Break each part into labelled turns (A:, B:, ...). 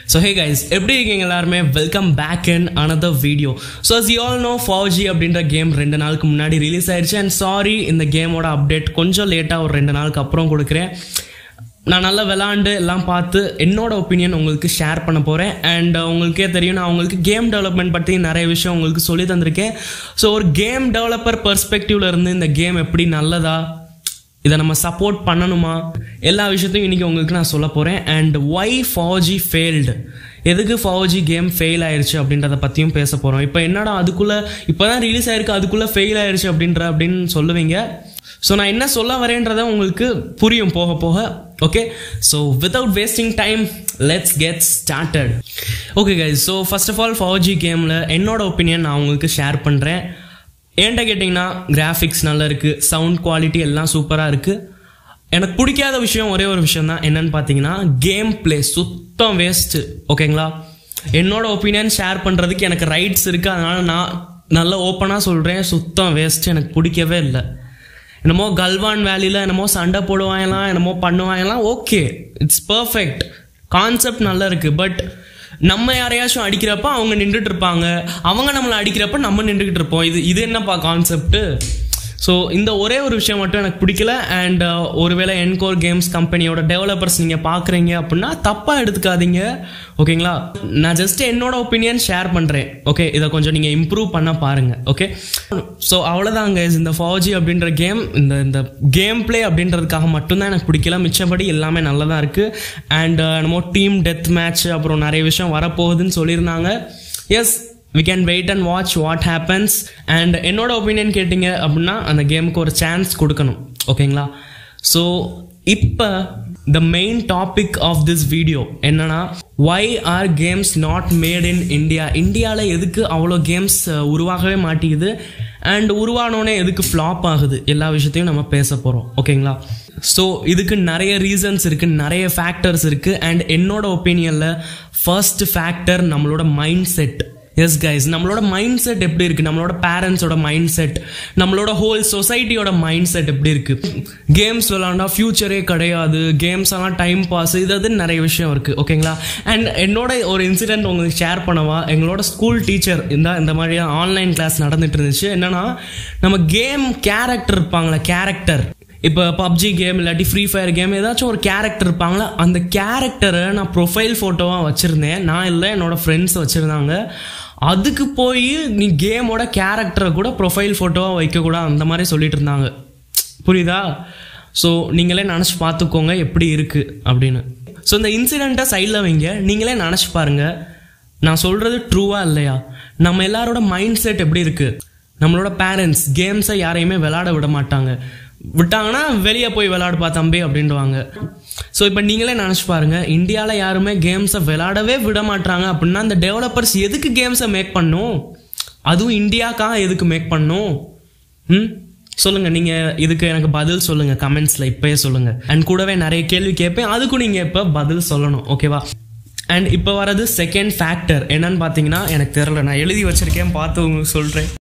A: so hey guys எப்படி இருக்கீங்க எல்லாருமே welcome back in another video so as you all know Fauji அப்படின்ற game ரெண்டு நாளுக்கு முன்னாடி ரிலீஸ் ஆயிடுச்சு அண்ட் சாரி இந்த கேமோட அப்டேட் கொஞ்சம் லேட்டாக ஒரு ரெண்டு நாளுக்கு அப்புறம் கொடுக்குறேன் நான் நல்லா விளாண்டு எல்லாம் பார்த்து என்னோட ஒப்பீனியன் உங்களுக்கு ஷேர் பண்ண போகிறேன் அண்ட் உங்களுக்கே தெரியும் நான் உங்களுக்கு கேம் டெவலப்மெண்ட் பற்றி நிறைய விஷயம் உங்களுக்கு சொல்லி தந்திருக்கேன் ஸோ ஒரு கேம் டெவலப்பர் பெர்ஸ்பெக்டிவ்ல இருந்து இந்த கேம் எப்படி நல்லதா இதை நம்ம சப்போர்ட் பண்ணணுமா எல்லா விஷயத்தையும் இன்னைக்கு உங்களுக்கு நான் சொல்ல போகிறேன் அண்ட் ஒய் ஃபவுஜி ஃபெயில்டு எதுக்கு ஃபவுஜி கேம் ஃபெயில் ஆயிருச்சு அப்படின்றத பற்றியும் பேச போகிறோம் இப்போ என்னடா அதுக்குள்ளே இப்போ தான் ரிலீஸ் ஆயிருக்கு அதுக்குள்ளே ஃபெயில் ஆயிருச்சு அப்படின்ற அப்படின்னு சொல்லுவீங்க ஸோ நான் என்ன சொல்ல வரேன்றத உங்களுக்கு புரியும் போக போக okay so without wasting time let's get started okay guys so first of all Fauji கேமில் என்னோட ஒப்பீனியன் நான் உங்களுக்கு ஷேர் பண்ணுறேன் ஏன்ட்ட கேட்டிங்கன்னா கிராஃபிக்ஸ் நல்லா இருக்குது சவுண்ட் குவாலிட்டி எல்லாம் சூப்பராக இருக்குது எனக்கு பிடிக்காத விஷயம் ஒரே ஒரு விஷயம் தான் என்னன்னு பார்த்தீங்கன்னா கேம் பிளே சுத்தம் வேஸ்ட்டு ஓகேங்களா என்னோட ஒப்பீனியன் ஷேர் பண்ணுறதுக்கு எனக்கு ரைட்ஸ் இருக்குது அதனால் நான் நல்ல ஓப்பனாக சொல்கிறேன் சுத்தம் வேஸ்ட்டு எனக்கு பிடிக்கவே இல்லை என்னமோ கல்வான் வேலியில் என்னமோ சண்டை போடுவாங்கலாம் என்னமோ பண்ணுவாங்கலாம் ஓகே இட்ஸ் பர்ஃபெக்ட் கான்செப்ட் நல்லா இருக்குது பட் நம்ம யாரையாச்சும் அடிக்கிறப்ப அவங்க நின்றுட்டு இருப்பாங்க அவங்க நம்மளை அடிக்கிறப்ப நம்ம நின்றுக்கிட்டு இருப்போம் இது இது என்னப்பா கான்செப்ட் ஸோ இந்த ஒரே ஒரு விஷயம் மட்டும் எனக்கு பிடிக்கல அண்ட் ஒருவேளை என்கோர் கேம்ஸ் கம்பெனியோட டெவலப்பர்ஸ் நீங்கள் பார்க்குறீங்க அப்படின்னா தப்பாக எடுத்துக்காதீங்க ஓகேங்களா நான் ஜஸ்ட் என்னோட ஒப்பீனியன் ஷேர் பண்ணுறேன் ஓகே இதை கொஞ்சம் நீங்கள் இம்ப்ரூவ் பண்ண பாருங்கள் ஓகே ஸோ அவ்வளோதாங்க இந்த ஃபவுஜி அப்படின்ற கேம் இந்த இந்த கேம் பிளே அப்படின்றதுக்காக மட்டும்தான் எனக்கு பிடிக்கல மிச்சபடி எல்லாமே நல்லதாக இருக்குது அண்ட் என்னமோ டீம் டெத் மேட்ச் அப்புறம் நிறைய விஷயம் வரப்போகுதுன்னு சொல்லியிருந்தாங்க as we can wait and watch what happens and என்னோட ஒப்பீனியன் கேட்டிங்க அப்படின்னா அந்த கேமுக்கு ஒரு சான்ஸ் கொடுக்கணும் ஓகேங்களா ஸோ இப்போ the main topic of this video என்னன்னா why are games not made in India இந்தியாவில் எதுக்கு அவ்வளோ கேம்ஸ் உருவாகவே மாட்டேங்குது அண்ட் உருவானோடனே எதுக்கு ஃப்ளாப் ஆகுது எல்லா விஷயத்தையும் நம்ம பேச போகிறோம் ஓகேங்களா ஸோ இதுக்கு நிறைய ரீசன்ஸ் இருக்குது நிறைய ஃபேக்டர்ஸ் இருக்குது அண்ட் என்னோட ஒப்பீனியனில் ஃபர்ஸ்ட் ஃபேக்டர் நம்மளோட மைண்ட் செட் எஸ் கைஸ் நம்மளோட மைண்ட் செட் எப்படி இருக்கு நம்மளோட பேரண்ட்ஸோட மைண்ட் செட் நம்மளோட ஹோல் சொசைட்டியோட மைண்ட் செட் எப்படி இருக்கு கேம்ஸ் விளாண்டா ஃபியூச்சரே கிடையாது கேம்ஸ் எல்லாம் டைம் பாஸ் இது அது நிறைய விஷயம் இருக்கு ஓகேங்களா அண்ட் என்னோட ஒரு இன்சிடென்ட் உங்களுக்கு ஷேர் பண்ணவா எங்களோட ஸ்கூல் டீச்சர் இந்த இந்த மாதிரி ஆன்லைன் கிளாஸ் நடந்துட்டு இருந்துச்சு என்னன்னா நம்ம கேம் கேரக்டர் இருப்பாங்களே கேரக்டர் இப்போ பப்ஜி கேம் இல்லாட்டி ஃப்ரீ ஃபயர் கேம் ஏதாச்சும் ஒரு கேரக்டர் இருப்பாங்களா அந்த கேரக்டரை நான் ப்ரொஃபைல் ஃபோட்டோவாக வச்சுருந்தேன் நான் இல்லை என்னோட ஃப்ரெண்ட்ஸ் வச்சுருந்தாங்க அதுக்கு போய் நீ கேமோட கேரக்டரை கூட ப்ரொஃபைல் ஃபோட்டோவாக வைக்கக்கூடாது அந்த மாதிரி சொல்லிட்டு இருந்தாங்க புரியுதா ஸோ நீங்களே நினச்சி பார்த்துக்கோங்க எப்படி இருக்குது அப்படின்னு ஸோ இந்த இன்சிடெண்ட்டை சைடில் வைங்க நீங்களே நினச்சி பாருங்க நான் சொல்கிறது ட்ரூவா இல்லையா நம்ம எல்லாரோட மைண்ட் செட் எப்படி இருக்குது நம்மளோட பேரண்ட்ஸ் கேம்ஸை யாரையுமே விளாட விட மாட்டாங்க விட்டாங்கன்னா வெளியே போய் விளாடுப்பா தம்பி அப்படின்வாங்க ஸோ இப்போ நீங்களே நினச்சி பாருங்க இந்தியாவில் யாருமே கேம்ஸை விளாடவே விட மாட்டாங்க அப்படின்னா அந்த டெவலப்பர்ஸ் எதுக்கு கேம்ஸை மேக் பண்ணும் அதுவும் இந்தியாக்காக எதுக்கு மேக் பண்ணும் ம் சொல்லுங்க நீங்க இதுக்கு எனக்கு பதில் சொல்லுங்க கமெண்ட்ஸ்ல இப்பயே சொல்லுங்க அண்ட் கூடவே நிறைய கேள்வி கேட்பேன் அதுக்கும் நீங்க இப்ப பதில் சொல்லணும் ஓகேவா அண்ட் இப்போ வரது செகண்ட் ஃபேக்டர் என்னன்னு பார்த்தீங்கன்னா எனக்கு தெரியல நான் எழுதி வச்சிருக்கேன் பார்த்து உங்களுக்கு சொல்றேன்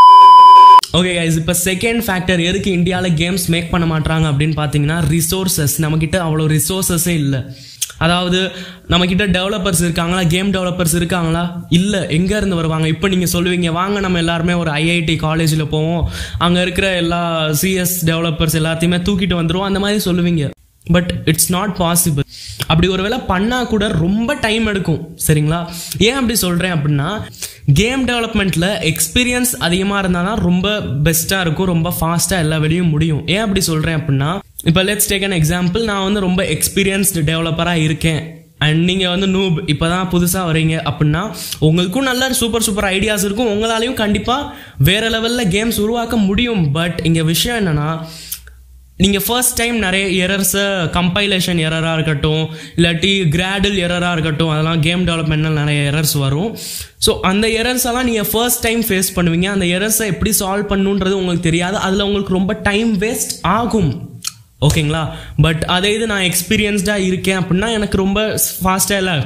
A: ஓகே கைஸ் இப்போ செகண்ட் ஃபேக்டர் எதுக்கு இந்தியாவில் கேம்ஸ் மேக் பண்ண மாட்டாங்க அப்படின்னு பார்த்தீங்கன்னா ரிசோர்சஸ் நம்மக்கிட்ட அவ்வளோ ரிசோர்ஸஸே இல்லை அதாவது நம்மக்கிட்ட டெவலப்பர்ஸ் இருக்காங்களா கேம் டெவலப்பர்ஸ் இருக்காங்களா இல்லை எங்கேருந்து வருவாங்க இப்போ நீங்கள் சொல்லுவீங்க வாங்க நம்ம எல்லாருமே ஒரு ஐஐடி காலேஜில் போவோம் அங்கே இருக்கிற எல்லா சிஎஸ் டெவலப்பர்ஸ் எல்லாத்தையுமே தூக்கிட்டு வந்துடுவோம் அந்த மாதிரி சொல்லுவீங்க பட் இட்ஸ் நாட் பாசிபிள் அப்படி ஒரு வேளை பண்ணால் கூட ரொம்ப டைம் எடுக்கும் சரிங்களா ஏன் அப்படி சொல்கிறேன் அப்படின்னா கேம் டெவலப்மெண்ட்டில் எக்ஸ்பீரியன்ஸ் அதிகமாக இருந்தால் தான் ரொம்ப பெஸ்ட்டாக இருக்கும் ரொம்ப ஃபாஸ்ட்டாக எல்லா வேலையும் முடியும் ஏன் அப்படி சொல்கிறேன் அப்படின்னா இப்போ லெட்ஸ் டேக் அன் எக்ஸாம்பிள் நான் வந்து ரொம்ப எக்ஸ்பீரியன்ஸ்டு டெவலப்பராக இருக்கேன் அண்ட் நீங்கள் வந்து நூப் இப்போ தான் புதுசாக வரீங்க அப்படின்னா உங்களுக்கும் நல்ல சூப்பர் சூப்பர் ஐடியாஸ் இருக்கும் உங்களாலையும் கண்டிப்பாக வேறு லெவலில் கேம்ஸ் உருவாக்க முடியும் பட் இங்கே விஷயம் என்னென்னா நீங்கள் ஃபர்ஸ்ட் டைம் நிறைய எரர்ஸை கம்பைலேஷன் எரராக இருக்கட்டும் இல்லாட்டி கிராடல் எரராக இருக்கட்டும் அதெல்லாம் கேம் டெவலப்மெண்ட்டில் நிறைய எரர்ஸ் வரும் ஸோ அந்த எரர்ஸ் எல்லாம் நீங்கள் ஃபர்ஸ்ட் டைம் ஃபேஸ் பண்ணுவீங்க அந்த எரர்ஸை எப்படி சால்வ் பண்ணுன்றது உங்களுக்கு தெரியாது அதில் உங்களுக்கு ரொம்ப டைம் வேஸ்ட் ஆகும் ஓகேங்களா பட் அதே இது நான் எக்ஸ்பீரியன்ஸ்டாக இருக்கேன் அப்படின்னா எனக்கு ரொம்ப ஃபாஸ்ட்டாக இல்லை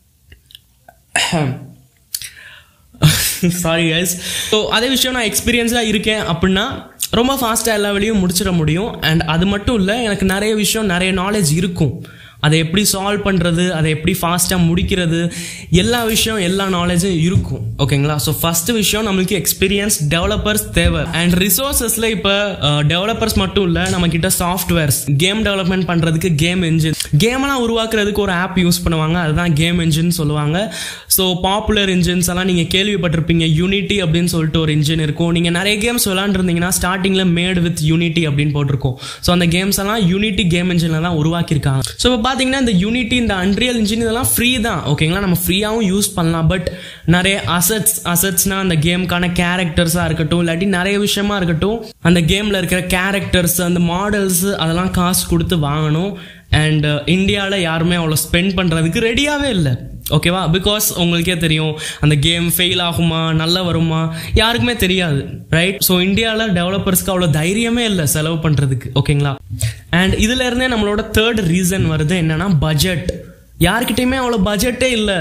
A: சாரி கைஸ் ஸோ அதே விஷயம் நான் எக்ஸ்பீரியன்ஸாக இருக்கேன் அப்படின்னா ரொம்ப ஃபாஸ்ட்டாக எல்லா வேலையும் முடிச்சிட முடியும் அண்ட் அது மட்டும் இல்லை எனக்கு நிறைய விஷயம் நிறைய நாலேஜ் இருக்கும் அதை எப்படி சால்வ் பண்ணுறது அதை எப்படி ஃபாஸ்ட்டாக முடிக்கிறது எல்லா விஷயம் எல்லா நாலேஜும் இருக்கும் ஓகேங்களா ஸோ ஃபர்ஸ்ட் விஷயம் நம்மளுக்கு எக்ஸ்பீரியன்ஸ் டெவலப்பர்ஸ் தேவை அண்ட் ரிசோர்ஸஸில் இப்போ டெவலப்பர்ஸ் மட்டும் இல்லை நம்ம கிட்ட சாஃப்ட்வேர்ஸ் கேம் டெவலப்மெண்ட் பண்ணுறதுக்கு கேம் என்ஜின் கேமெல்லாம் உருவாக்குறதுக்கு ஒரு ஆப் யூஸ் பண்ணுவாங்க அதுதான் கேம் என்ஜின் சொல்லுவாங்க ஸோ பாப்புலர் இன்ஜின்ஸ் எல்லாம் நீங்கள் கேள்விப்பட்டிருப்பீங்க யூனிட்டி அப்படின்னு சொல்லிட்டு ஒரு இன்ஜின் இருக்கும் நீங்கள் நிறைய கேம்ஸ் விளாண்டுருந்தீங்கன்னா ஸ்டார்டிங்கில் மேட் வித் யூனிட்டி அப்படின்னு போட்டிருக்கோம் ஸோ அந்த கேம்ஸ் எல்லாம் யூனிட்டி கேம் இன்ஜினில் தான் உருவாக்கியிருக்காங்க ஸோ இப்போ பார்த்தீங்கன்னா இந்த யூனிட்டி இந்த அன்ரியல் இன்ஜின் இதெல்லாம் ஃப்ரீ தான் ஓகேங்களா நம்ம ஃப்ரீயாகவும் யூஸ் பண்ணலாம் பட் நிறைய அசட்ஸ் அசட்ஸ்னா அந்த கேமுக்கான கேரக்டர்ஸாக இருக்கட்டும் இல்லாட்டி நிறைய விஷயமா இருக்கட்டும் அந்த கேமில் இருக்கிற கேரக்டர்ஸ் அந்த மாடல்ஸ் அதெல்லாம் காசு கொடுத்து வாங்கணும் அண்ட் இந்தியாவில் யாருமே அவ்வளோ ஸ்பெண்ட் பண்ணுறதுக்கு ரெடியாகவே இல்லை ஓகேவா பிகாஸ் உங்களுக்கே தெரியும் அந்த கேம் ஃபெயில் ஆகுமா நல்லா வருமா யாருக்குமே தெரியாது ரைட் ஸோ இந்தியாவில் டெவலப்பர்ஸ்க்கு அவ்வளோ தைரியமே இல்லை செலவு பண்ணுறதுக்கு ஓகேங்களா அண்ட் இதுல இருந்தே நம்மளோட தேர்ட் ரீசன் வருது என்னன்னா பட்ஜெட் யாருக்கிட்டையுமே அவ்வளோ பட்ஜெட்டே இல்லை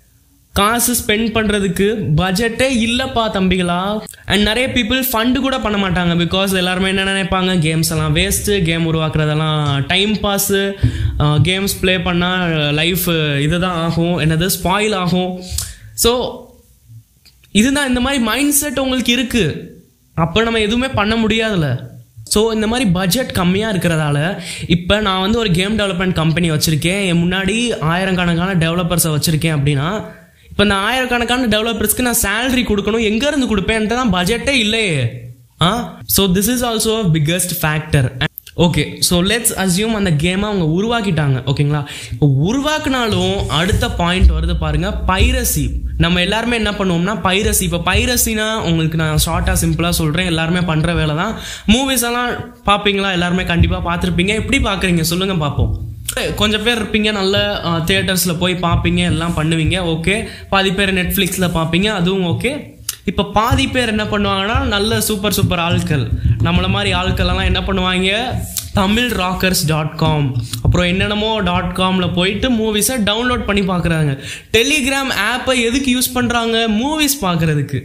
A: காசு ஸ்பெண்ட் பண்ணுறதுக்கு பட்ஜெட்டே இல்லைப்பா தம்பிகளா அண்ட் நிறைய பீப்புள் ஃபண்டு கூட பண்ண மாட்டாங்க பிகாஸ் எல்லாருமே என்ன நினைப்பாங்க கேம்ஸ் எல்லாம் வேஸ்ட்டு கேம் உருவாக்குறதெல்லாம் டைம் பாஸு கேம்ஸ் ப்ளே பண்ணால் லைஃப் இதுதான் ஆகும் என்னது ஸ்பாயில் ஆகும் ஸோ இதுதான் இந்த மாதிரி மைண்ட் செட் உங்களுக்கு இருக்கு அப்போ நம்ம எதுவுமே பண்ண முடியாதுல்ல ஸோ இந்த மாதிரி பட்ஜெட் கம்மியாக இருக்கிறதால இப்போ நான் வந்து ஒரு கேம் டெவலப்மெண்ட் கம்பெனி வச்சுருக்கேன் என் முன்னாடி ஆயிரக்கணக்கான டெவலப்பர்ஸை வச்சுருக்கேன் அப்படின்னா இப்போ இந்த ஆயிரக்கணக்கான டெவலப்பர்ஸ்க்கு நான் சேலரி கொடுக்கணும் எங்கேருந்து கொடுப்பேன்ட்டு தான் பட்ஜெட்டே இல்லையே ah so this is also biggest factor okay so let's assume அந்த கேமை அவங்க உருவாக்கிட்டாங்க ஓகேங்களா இப்போ உருவாக்குனாலும் அடுத்த பாயிண்ட் வருது பாருங்க பைரசி நம்ம எல்லாருமே என்ன பண்ணுவோம்னா பைரசி இப்போ பைரசினா உங்களுக்கு நான் ஷார்ட்டாக சிம்பிளாக சொல்கிறேன் எல்லாருமே பண்ணுற வேலை தான் மூவிஸ் எல்லாம் பார்ப்பீங்களா எல்லாருமே கண்டிப்பாக பார்த்துருப்பீங்க எப்படி பார்க்குறீங்க சொல்லுங்கள் பார்ப்போம் கொஞ்சம் பேர் இருப்பீங்க நல்ல தியேட்டர்ஸில் போய் பார்ப்பீங்க எல்லாம் பண்ணுவீங்க ஓகே பாதி பேர் நெட்ஃப்ளிக்ஸில் பார்ப்பீங்க அதுவும் ஓகே இப்போ பாதி பேர் என்ன பண்ணுவாங்கன்னா நல்ல சூப்பர் சூப்பர் ஆட்கள் நம்மள மாதிரி ஆட்கள் எல்லாம் என்ன பண்ணுவாங்க தமிழ் ராக்கர்ஸ் டாட் காம் அப்புறம் என்னென்னமோ டாட் காமில் போயிட்டு மூவிஸை டவுன்லோட் பண்ணி பார்க்குறாங்க டெலிகிராம் ஆப்பை எதுக்கு யூஸ் பண்ணுறாங்க மூவிஸ் பார்க்குறதுக்கு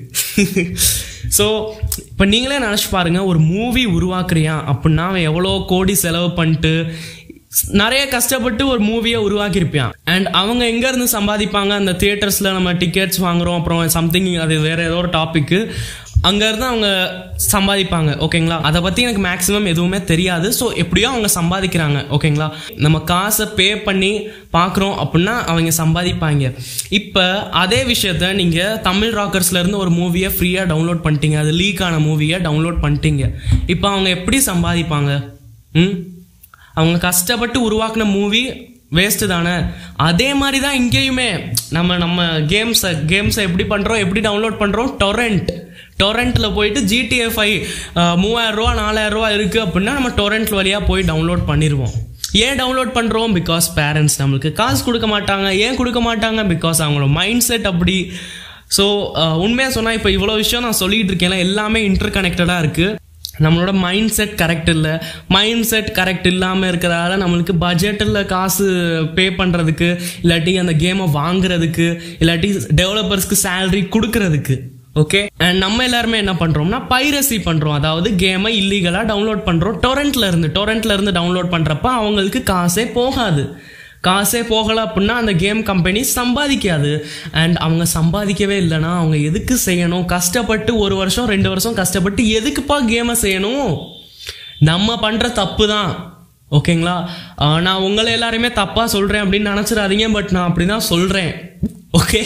A: ஸோ இப்போ நீங்களே நினச்சி பாருங்க ஒரு மூவி உருவாக்குறியா அப்படின்னா அவன் எவ்வளோ கோடி செலவு பண்ணிட்டு நிறைய கஷ்டப்பட்டு ஒரு மூவியை உருவாக்கியிருப்பான் அண்ட் அவங்க எங்க இருந்து சம்பாதிப்பாங்க அந்த தியேட்டர்ஸ்ல நம்ம டிக்கெட்ஸ் வாங்குறோம் அப்புறம் சம்திங் அது வேற ஏதோ ஒரு டாபிக் அங்க இருந்து அவங்க சம்பாதிப்பாங்க ஓகேங்களா அதை பத்தி எனக்கு மேக்ஸிமம் எதுவுமே தெரியாது ஸோ எப்படியோ அவங்க சம்பாதிக்கிறாங்க ஓகேங்களா நம்ம காசை பே பண்ணி பார்க்குறோம் அப்படின்னா அவங்க சம்பாதிப்பாங்க இப்போ அதே விஷயத்த நீங்க தமிழ் ராக்கர்ஸ்ல இருந்து ஒரு மூவியை ஃப்ரீயா டவுன்லோட் பண்ணிட்டீங்க அது லீக் ஆன மூவியை டவுன்லோட் பண்ணிட்டீங்க இப்போ அவங்க எப்படி சம்பாதிப்பாங்க ம் அவங்க கஷ்டப்பட்டு உருவாக்குன மூவி வேஸ்ட்டு தானே அதே மாதிரி தான் இங்கேயுமே நம்ம நம்ம கேம்ஸை கேம்ஸை எப்படி பண்ணுறோம் எப்படி டவுன்லோட் பண்ணுறோம் டொரண்ட் டொரண்ட்டில் போயிட்டு ஜிடிஏ ஃபைவ் மூவாயிரம் ரூபா நாலாயிரம் ரூபா இருக்குது அப்படின்னா நம்ம டொரண்ட் வழியாக போய் டவுன்லோட் பண்ணிடுவோம் ஏன் டவுன்லோட் பண்ணுறோம் பிகாஸ் பேரண்ட்ஸ் நம்மளுக்கு காசு கொடுக்க மாட்டாங்க ஏன் கொடுக்க மாட்டாங்க பிகாஸ் அவங்களோட மைண்ட் செட் அப்படி ஸோ உண்மையாக சொன்னால் இப்போ இவ்வளோ விஷயம் நான் சொல்லிட்டு இருக்கேன்ல எல்லாமே இன்டர் கனெக்டடாக இருக்குது நம்மளோட மைண்ட் செட் கரெக்ட் இல்லை மைண்ட் செட் கரெக்ட் இல்லாமல் இருக்கிறதால நம்மளுக்கு பட்ஜெட்டில் காசு பே பண்ணுறதுக்கு இல்லாட்டி அந்த கேமை வாங்குறதுக்கு இல்லாட்டி டெவலப்பர்ஸ்க்கு சேலரி கொடுக்கறதுக்கு ஓகே அண்ட் நம்ம எல்லாருமே என்ன பண்றோம்னா பைரசி பண்றோம் அதாவது கேமை இல்லீகலா டவுன்லோட் பண்றோம் டொரண்ட்ல இருந்து டொரண்ட்ல இருந்து டவுன்லோட் பண்றப்ப அவங்களுக்கு காசே போகாது காசே போகலை அப்படின்னா அந்த கேம் கம்பெனி சம்பாதிக்காது அண்ட் அவங்க சம்பாதிக்கவே இல்லைன்னா அவங்க எதுக்கு செய்யணும் கஷ்டப்பட்டு ஒரு வருஷம் ரெண்டு வருஷம் கஷ்டப்பட்டு எதுக்குப்பா கேமை செய்யணும் நம்ம பண்ற தப்பு தான் ஓகேங்களா ஆஹ் நான் உங்களை எல்லாருமே தப்பா சொல்றேன் அப்படின்னு நினைச்சிடாதீங்க பட் நான் அப்படிதான் சொல்றேன் ஓகே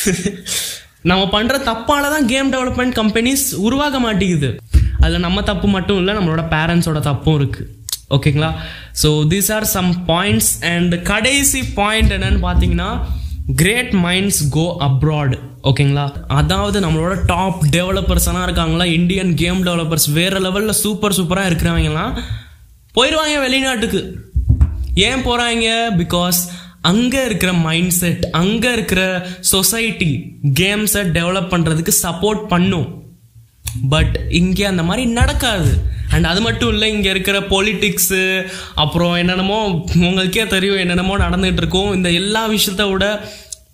A: நம்ம பண்ற தப்பால தான் கேம் டெவலப்மெண்ட் கம்பெனிஸ் உருவாக மாட்டேங்குது அதுல நம்ம தப்பு மட்டும் இல்லை நம்மளோட பேரண்ட்ஸோட தப்பும் இருக்கு ஓகேங்களா so these are some points and கடைசி பாயிண்ட் என்னன்னு பார்த்தீங்கன்னா கிரேட் மைண்ட்ஸ் கோ அப்ராட் ஓகேங்களா அதாவது நம்மளோட டாப் டெவலப்பர்ஸ் எல்லாம் இருக்காங்களா இந்தியன் கேம் டெவலப்பர்ஸ் வேற லெவலில் சூப்பர் சூப்பராக இருக்கிறவங்கலாம் போயிடுவாங்க வெளிநாட்டுக்கு ஏன் போகிறாங்க பிகாஸ் அங்கே இருக்கிற மைண்ட் செட் அங்கே இருக்கிற சொசைட்டி கேம்ஸை டெவலப் பண்ணுறதுக்கு சப்போர்ட் பண்ணும் பட் இங்கே அந்த மாதிரி நடக்காது அண்ட் அது மட்டும் இல்லை இங்கே இருக்கிற பொலிட்டிக்ஸு அப்புறம் என்னென்னமோ உங்களுக்கே தெரியும் என்னென்னமோ நடந்துகிட்டு இருக்கும் இந்த எல்லா விஷயத்த விட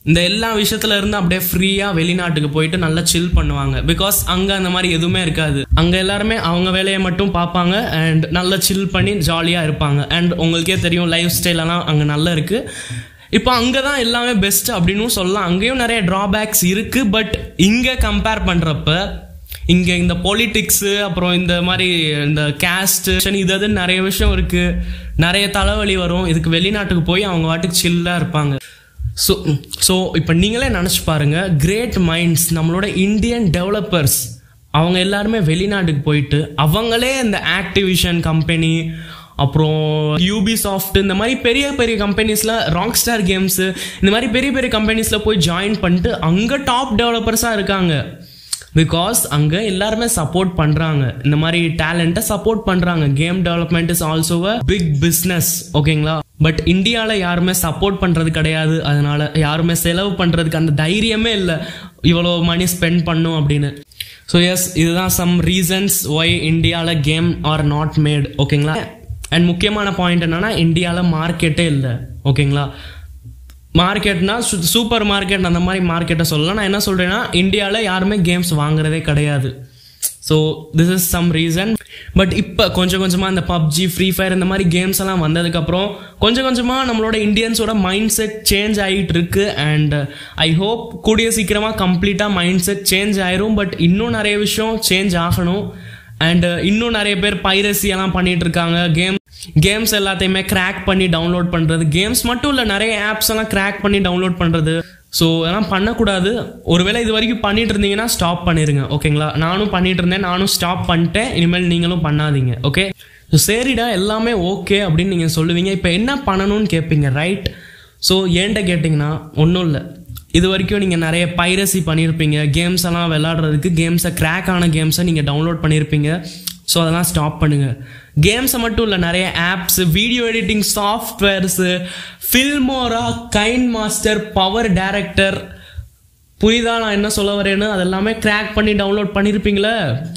A: இந்த எல்லா விஷயத்துல இருந்து அப்படியே ஃப்ரீயா வெளிநாட்டுக்கு போயிட்டு நல்லா சில் பண்ணுவாங்க பிகாஸ் அங்க அந்த மாதிரி எதுவுமே இருக்காது அங்க எல்லாருமே அவங்க வேலையை மட்டும் பார்ப்பாங்க அண்ட் நல்லா சில் பண்ணி ஜாலியா இருப்பாங்க அண்ட் உங்களுக்கே தெரியும் லைஃப் ஸ்டைல் எல்லாம் அங்க நல்லா இருக்கு இப்போ அங்கே தான் எல்லாமே பெஸ்ட் அப்படின்னு சொல்லலாம் அங்கேயும் நிறைய ட்ராபேக்ஸ் இருக்கு பட் இங்கே கம்பேர் பண்ணுறப்ப இங்கே இந்த பொலிட்டிக்ஸு அப்புறம் இந்த மாதிரி இந்த கேஸ்ட் இது அது நிறைய விஷயம் இருக்கு நிறைய தலைவலி வரும் இதுக்கு வெளிநாட்டுக்கு போய் அவங்க வாட்டுக்கு சில்லாக இருப்பாங்க ஸோ ஸோ இப்போ நீங்களே நினச்சி பாருங்க கிரேட் மைண்ட்ஸ் நம்மளோட இந்தியன் டெவலப்பர்ஸ் அவங்க எல்லாருமே வெளிநாட்டுக்கு போயிட்டு அவங்களே இந்த ஆக்டிவிஷன் கம்பெனி அப்புறம் யூபி சாஃப்ட் இந்த மாதிரி பெரிய பெரிய கம்பெனிஸில் ராக் ஸ்டார் கேம்ஸு இந்த மாதிரி பெரிய பெரிய கம்பெனிஸில் போய் ஜாயின் பண்ணிட்டு அங்கே டாப் டெவலப்பர்ஸாக இருக்காங்க பிகாஸ் அங்கே எல்லாருமே சப்போர்ட் பண்ணுறாங்க இந்த மாதிரி டேலண்ட்டை சப்போர்ட் பண்ணுறாங்க game development is also a big business ஓகேங்களா பட் இந்தியாவில் யாருமே சப்போர்ட் பண்ணுறது கிடையாது அதனால யாருமே செலவு பண்ணுறதுக்கு அந்த தைரியமே இல்லை இவ்வளோ மணி ஸ்பெண்ட் பண்ணும் அப்படின்னு ஸோ எஸ் இதுதான் சம் ரீசன்ஸ் ஒய் இந்தியாவில் கேம் ஆர் நாட் மேட் ஓகேங்களா அண்ட் முக்கியமான பாயிண்ட் என்னன்னா இந்தியாவில் மார்க்கெட்டே இல்லை ஓகேங்களா மார்க்கெட்னா சூப்பர் மார்க்கெட் அந்த மாதிரி மார்க்கெட்டை சொல்லலாம் நான் என்ன சொல்கிறேன்னா இந்தியாவில் யாருமே கேம்ஸ் வாங்குறதே கிடையாது so this is some reason but இப்போ கொஞ்சம் கொஞ்சமாக இந்த பப்ஜி ஃப்ரீ ஃபயர் இந்த மாதிரி கேம்ஸ் எல்லாம் வந்ததுக்கப்புறம் கொஞ்சம் கொஞ்சமாக நம்மளோட இந்தியன்ஸோட மைண்ட் செட் சேஞ்ச் ஆகிட்டு இருக்கு அண்ட் ஐ ஹோப் கூடிய சீக்கிரமாக கம்ப்ளீட்டாக மைண்ட் செட் சேஞ்ச் ஆயிரும் பட் இன்னும் நிறைய விஷயம் சேஞ்ச் ஆகணும் அண்ட் இன்னும் நிறைய பேர் பைரசி எல்லாம் பண்ணிட்டு இருக்காங்க கேம் கேம்ஸ் எல்லாத்தையுமே கிராக் பண்ணி டவுன்லோட் பண்ணுறது கேம்ஸ் மட்டும் இல்லை நிறைய ஆப்ஸ் எல்லாம் கிராக் பண்ணி டவுன்லோட் பண்ணுறது ஸோ அதெல்லாம் பண்ணக்கூடாது ஒருவேளை இது வரைக்கும் பண்ணிட்டு இருந்தீங்கன்னா ஸ்டாப் பண்ணிடுங்க ஓகேங்களா நானும் பண்ணிட்டு இருந்தேன் நானும் ஸ்டாப் பண்ணிட்டேன் இனிமேல் நீங்களும் பண்ணாதீங்க ஓகே ஸோ சரிடா எல்லாமே ஓகே அப்படின்னு நீங்கள் சொல்லுவீங்க இப்போ என்ன பண்ணணும்னு கேட்பீங்க ரைட் ஸோ ஏன்ட்ட கேட்டிங்கன்னா ஒன்றும் இல்லை இது வரைக்கும் நீங்கள் நிறைய பைரசி பண்ணியிருப்பீங்க கேம்ஸ் எல்லாம் விளாடுறதுக்கு கேம்ஸை கிராக் ஆன கேம்ஸை நீங்கள் டவுன்லோட் பண்ணியிருப்பீங்க ஸோ அதெல்லாம் ஸ்டாப் பண்ணுங்க கேம்ஸை மட்டும் இல்லை நிறைய apps video editing softwares Filmora KineMaster PowerDirector புரியுதா நான் என்ன சொல்ல வரேன்னு அதெல்லாமே கிராக் பண்ணி டவுன்லோட் பண்ணியிருப்பீங்களே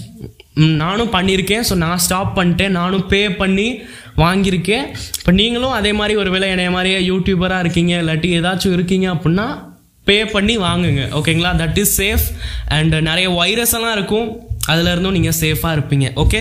A: ம், நானும் பண்ணியிருக்கேன் ஸோ நான் ஸ்டாப் பண்ணிட்டேன் நானும் பே பண்ணி வாங்கியிருக்கேன் இப்போ நீங்களும் அதே மாதிரி ஒரு வேளை என்னைய மாதிரியே யூடியூபராக இருக்கீங்க இல்லாட்டி ஏதாச்சும் இருக்கீங்க அப்படின்னா பே பண்ணி வாங்குங்க ஓகேங்களா தட் இஸ் சேஃப் அண்ட் நிறைய வைரஸ் எல்லாம் இருக்கும் அதுல இருந்தும் நீங்கள் சேஃபாக இருப்பீங்க ஓகே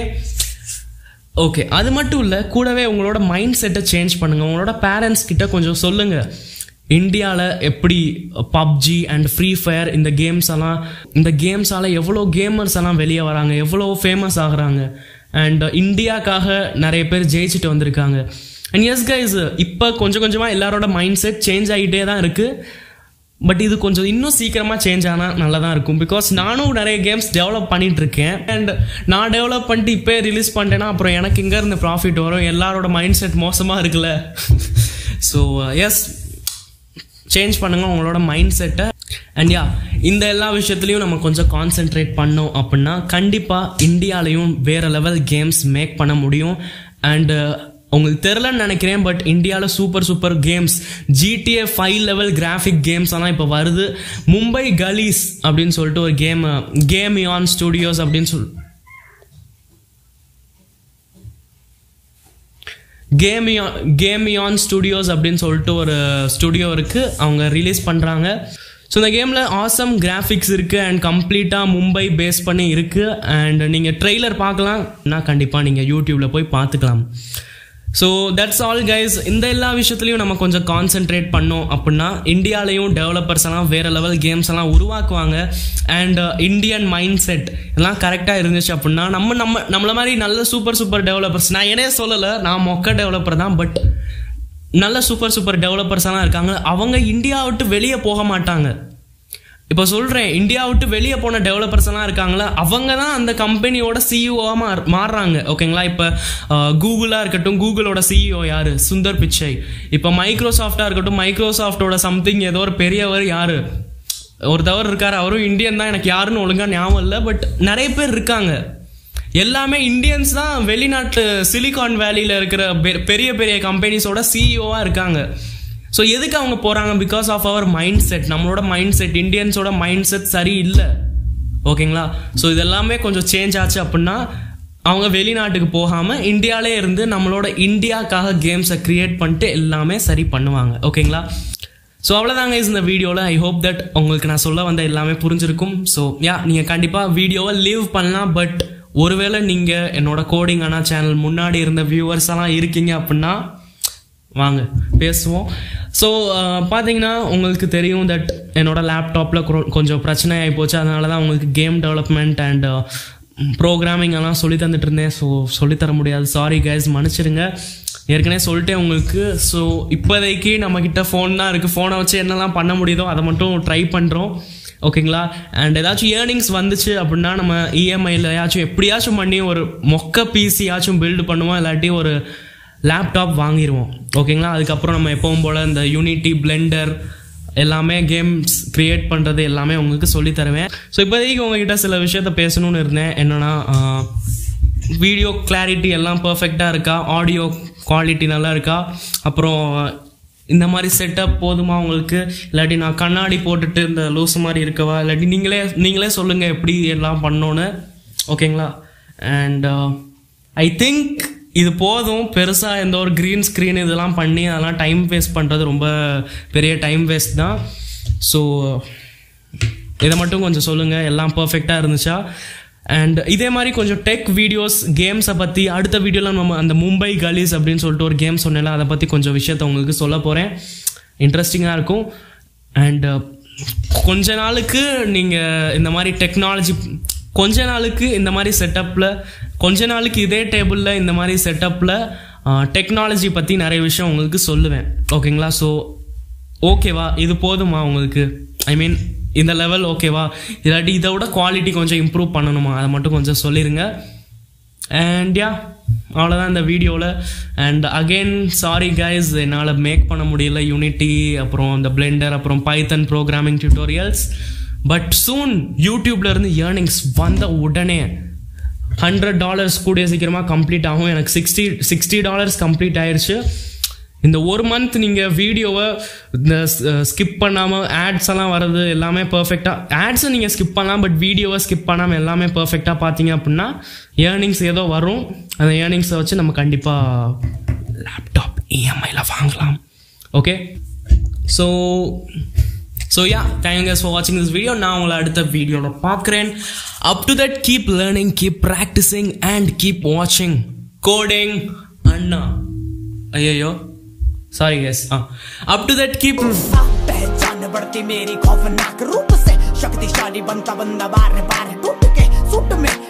A: ஓகே அது மட்டும் இல்லை கூடவே உங்களோட மைண்ட் செட்டை சேஞ்ச் பண்ணுங்க உங்களோட பேரண்ட்ஸ் கிட்ட கொஞ்சம் சொல்லுங்க இந்தியாவில் எப்படி பப்ஜி அண்ட் ஃப்ரீ ஃபயர் இந்த கேம்ஸ் எல்லாம் இந்த கேம்ஸால் எவ்வளோ கேமர்ஸ் எல்லாம் வெளியே வராங்க எவ்வளோ ஃபேமஸ் ஆகுறாங்க அண்ட் இந்தியாக்காக நிறைய பேர் ஜெயிச்சுட்டு வந்திருக்காங்க அண்ட் எஸ் கைஸ் இப்போ கொஞ்சம் கொஞ்சமாக எல்லாரோட மைண்ட் செட் சேஞ்ச் ஆகிட்டே தான் இருக்குது பட் இது கொஞ்சம் இன்னும் சீக்கிரமாக சேஞ்ச் ஆனால் நல்லா தான் இருக்கும் பிகாஸ் நானும் நிறைய கேம்ஸ் டெவலப் பண்ணிட்டு இருக்கேன் அண்ட் நான் டெவலப் பண்ணிட்டு இப்போ ரிலீஸ் பண்ணிட்டேன்னா அப்புறம் எனக்கு எங்கே இருந்து ப்ராஃபிட் வரும் எல்லாரோட மைண்ட் செட் மோசமாக இருக்குல்ல ஸோ எஸ் சேஞ்ச் பண்ணுங்க உங்களோட மைண்ட் செட்டை அண்ட் யா இந்த எல்லா விஷயத்துலையும் நம்ம கொஞ்சம் கான்சென்ட்ரேட் பண்ணோம் அப்படின்னா கண்டிப்பாக இந்தியாலையும் வேற லெவல் கேம்ஸ் மேக் பண்ண முடியும் அண்ட் உங்களுக்கு தெரிலன்னு நினைக்கிறேன் பட் இந்தியாவில் super super games GTA five level graphic games எல்லாம் இப்போ வருது மும்பை கலீஸ் அப்படின்னு சொல்லிட்டு ஒரு கேம் கேம் ஆன் ஸ்டுடியோஸ் அப்படின்னு சொல் கேமியான் கேமியான் ஸ்டுடியோஸ் அப்படின்னு சொல்லிட்டு ஒரு ஸ்டுடியோ இருக்குது அவங்க ரிலீஸ் பண்ணுறாங்க ஸோ இந்த கேமில் ஆசம் கிராஃபிக்ஸ் இருக்குது அண்ட் கம்ப்ளீட்டாக மும்பை பேஸ் பண்ணி இருக்குது அண்ட் நீங்கள் ட்ரெய்லர் பார்க்கலாம்னா கண்டிப்பாக நீங்கள் யூடியூப்பில் போய் பார்த்துக்கலாம் ஸோ தட்ஸ் ஆல் கைஸ் இந்த எல்லா விஷயத்துலையும் நம்ம கொஞ்சம் கான்சென்ட்ரேட் பண்ணோம் அப்படின்னா இந்தியாலையும் டெவலப்பர்ஸ் எல்லாம் வேற லெவல் கேம்ஸ் எல்லாம் உருவாக்குவாங்க அண்ட் இந்தியன் மைண்ட் செட் எல்லாம் கரெக்டாக இருந்துச்சு அப்படின்னா நம்ம நம்ம நம்மள மாதிரி நல்ல சூப்பர் சூப்பர் டெவலப்பர்ஸ் நான் என்னே சொல்லலை நான் மொக்க டெவலப்பர் தான் பட் நல்ல சூப்பர் சூப்பர் டெவலப்பர்ஸ் எல்லாம் இருக்காங்க அவங்க இந்தியா விட்டு வெளியே போக மாட்டாங்க இப்போ சொல்கிறேன் இந்தியா விட்டு வெளியே போன டெவலப்பர்ஸ் எல்லாம் இருக்காங்களா அவங்க தான் அந்த கம்பெனியோட சிஇஓவாக மாறு மாறுறாங்க ஓகேங்களா இப்போ கூகுளாக இருக்கட்டும் கூகுளோட சிஇஓ யார் சுந்தர் பிச்சை இப்போ மைக்ரோசாஃப்டாக இருக்கட்டும் மைக்ரோசாஃப்டோட சம்திங் ஏதோ ஒரு பெரியவர் யார் ஒரு தவறு இருக்காரு அவரும் இந்தியன் தான் எனக்கு யாருன்னு ஒழுங்காக ஞாபகம் இல்லை பட் நிறைய பேர் இருக்காங்க எல்லாமே இந்தியன்ஸ் தான் வெளிநாட்டு சிலிகான் வேலியில் இருக்கிற பெ- பெரிய பெரிய கம்பெனிஸோட சிஇஓவாக இருக்காங்க ஸோ எதுக்கு அவங்க போகிறாங்க because of our mindset நம்மளோட மைண்ட் செட் இந்தியன்ஸோட மைண்ட் செட் சரி இல்லை ஓகேங்களா ஸோ இதெல்லாமே கொஞ்சம் சேஞ்ச் ஆச்சு அப்படின்னா அவங்க வெளிநாட்டுக்கு போகாமல் இந்தியாவிலே இருந்து நம்மளோட இந்தியாக்காக கேம்ஸை க்ரியேட் பண்ணிட்டு எல்லாமே சரி பண்ணுவாங்க ஓகேங்களா ஸோ அவ்வளோதாங்க இந்த வீடியோவில் ஐ ஹோப் தட் உங்களுக்கு நான் சொல்ல வந்த எல்லாமே புரிஞ்சிருக்கும் ஸோ யா நீங்கள் கண்டிப்பாக வீடியோவை லீவ் பண்ணலாம் பட் ஒருவேளை நீங்கள் என்னோட கோடிங் அண்ணா சேனல் முன்னாடி இருந்த வியூவர்ஸ் எல்லாம் இருக்கீங்க அப்படின்னா வாங்க பேசுவோம் ஸோ பார்த்தீங்கன்னா உங்களுக்கு தெரியும் தட் என்னோட லேப்டாப்பில் கொஞ்சம் பிரச்சனை ஆகி போச்சு அதனால தான் உங்களுக்கு கேம் டெவலப்மெண்ட் அண்ட் ப்ரோக்ராமிங் எல்லாம் சொல்லி தந்துட்டு இருந்தேன் ஸோ சொல்லித்தர முடியாது சாரி கைஸ் மன்னிச்சிருங்க ஏற்கனவே சொல்லிட்டேன் உங்களுக்கு ஸோ இப்போதைக்கு நம்மக்கிட்ட ஃபோன் தான் இருக்குது ஃபோனை வச்சு என்னெல்லாம் பண்ண முடியுதோ அதை மட்டும் ட்ரை பண்ணுறோம் ஓகேங்களா அண்ட் ஏதாச்சும் ஏர்னிங்ஸ் வந்துச்சு அப்படின்னா நம்ம இஎம்ஐலையாச்சும் எப்படியாச்சும் பண்ணி ஒரு மொக்க பிசியாச்சும் பில்டு பண்ணுவோம் இல்லாட்டி ஒரு லேப்டாப் வாங்கிடுவோம் ஓகேங்களா அதுக்கப்புறம் நம்ம எப்பவும் போல் இந்த யூனிட்டி பிளெண்டர் எல்லாமே கேம்ஸ் க்ரியேட் பண்ணுறது எல்லாமே உங்களுக்கு சொல்லித் தருவேன் ஸோ இப்போதைக்கு உங்ககிட்ட சில விஷயத்த பேசணும்னு இருந்தேன் என்னென்னா வீடியோ கிளாரிட்டி எல்லாம் பர்ஃபெக்டாக இருக்கா ஆடியோ குவாலிட்டி நல்லா இருக்கா அப்புறம் இந்த மாதிரி செட்டப் போதுமா உங்களுக்கு இல்லாட்டி நான் கண்ணாடி போட்டுட்டு இந்த லூஸ் மாதிரி இருக்கவா இல்லாட்டி நீங்களே நீங்களே சொல்லுங்கள் எப்படி எல்லாம் பண்ணோன்னு ஓகேங்களா அண்ட் ஐ திங்க் இது போதும் பெருசாக எந்த ஒரு க்ரீன் ஸ்க்ரீன் இதெல்லாம் பண்ணி அதெல்லாம் டைம் வேஸ்ட் பண்ணுறது ரொம்ப பெரிய டைம் வேஸ்ட் தான் ஸோ இதை மட்டும் கொஞ்சம் சொல்லுங்கள் எல்லாம் பர்ஃபெக்டாக இருந்துச்சா அண்ட் இதே மாதிரி கொஞ்சம் டெக் வீடியோஸ் கேம்ஸை பற்றி அடுத்த வீடியோவில் நம்ம அந்த மும்பை கலீஸ் அப்படின்னு சொல்லிட்டு ஒரு கேம் சொன்னேன்ல அதை பற்றி கொஞ்சம் விஷயத்த உங்களுக்கு சொல்ல போகிறேன் இன்ட்ரெஸ்டிங்காக இருக்கும் அண்ட் கொஞ்ச நாளுக்கு நீங்கள் இந்த மாதிரி டெக்னாலஜி கொஞ்ச நாளுக்கு இந்த மாதிரி செட்டப்பில் கொஞ்ச நாளுக்கு இதே டேபிளில் இந்த மாதிரி செட்டப்பில் டெக்னாலஜி பற்றி நிறைய விஷயம் உங்களுக்கு சொல்லுவேன் ஓகேங்களா ஸோ ஓகேவா இது போதுமா உங்களுக்கு ஐ மீன் இந்த லெவல் ஓகேவா இல்லாட்டி இதை விட குவாலிட்டி கொஞ்சம் இம்ப்ரூவ் பண்ணணுமா அதை மட்டும் கொஞ்சம் சொல்லிடுங்க அண்ட் யா அவ்வளோதான் இந்த வீடியோவில் அண்ட் அகெயின் சாரி கைஸ் என்னால் மேக் பண்ண முடியல யூனிட்டி அப்புறம் இந்த பிளெண்டர் அப்புறம் Python programming tutorials but soon யூடியூப்ல இருந்து ஏர்னிங்ஸ் வந்த உடனே ஹண்ட்ரட் டாலர்ஸ் கூடிய சீக்கிரமாக கம்ப்ளீட் ஆகும் எனக்கு சிக்ஸ்டி சிக்ஸ்டி டாலர்ஸ் கம்ப்ளீட் ஆயிடுச்சு இந்த ஒரு மந்த் நீங்கள் வீடியோவை இந்த ஸ்கிப் பண்ணாமல் ஆட்ஸ் எல்லாம் வர்றது எல்லாமே பர்ஃபெக்டாக ஆட்ஸை நீங்கள் ஸ்கிப் பண்ணலாம் பட் வீடியோவை ஸ்கிப் பண்ணாமல் எல்லாமே பர்ஃபெக்டாக பார்த்தீங்க அப்படின்னா ஏர்னிங்ஸ் ஏதோ வரும் அந்த ஏர்னிங்ஸை வச்சு நம்ம கண்டிப்பாக லேப்டாப் இஎம்ஐயில் வாங்கலாம் okay so so yeah thank yous for வாட்சிங் திஸ் வீடியோ நான் உங்களை அடுத்த வீடியோவில் பார்க்குறேன் up to that keep learning keep practising and keep வாட்சிங் கோடிங் அண்ணா ஐயோ sorry guys ah up to that keep
B: पहचान बढ़ती मेरी खौफनाक रूप से शक्तिशाली बनता बंदा बार बार टूट के सूट में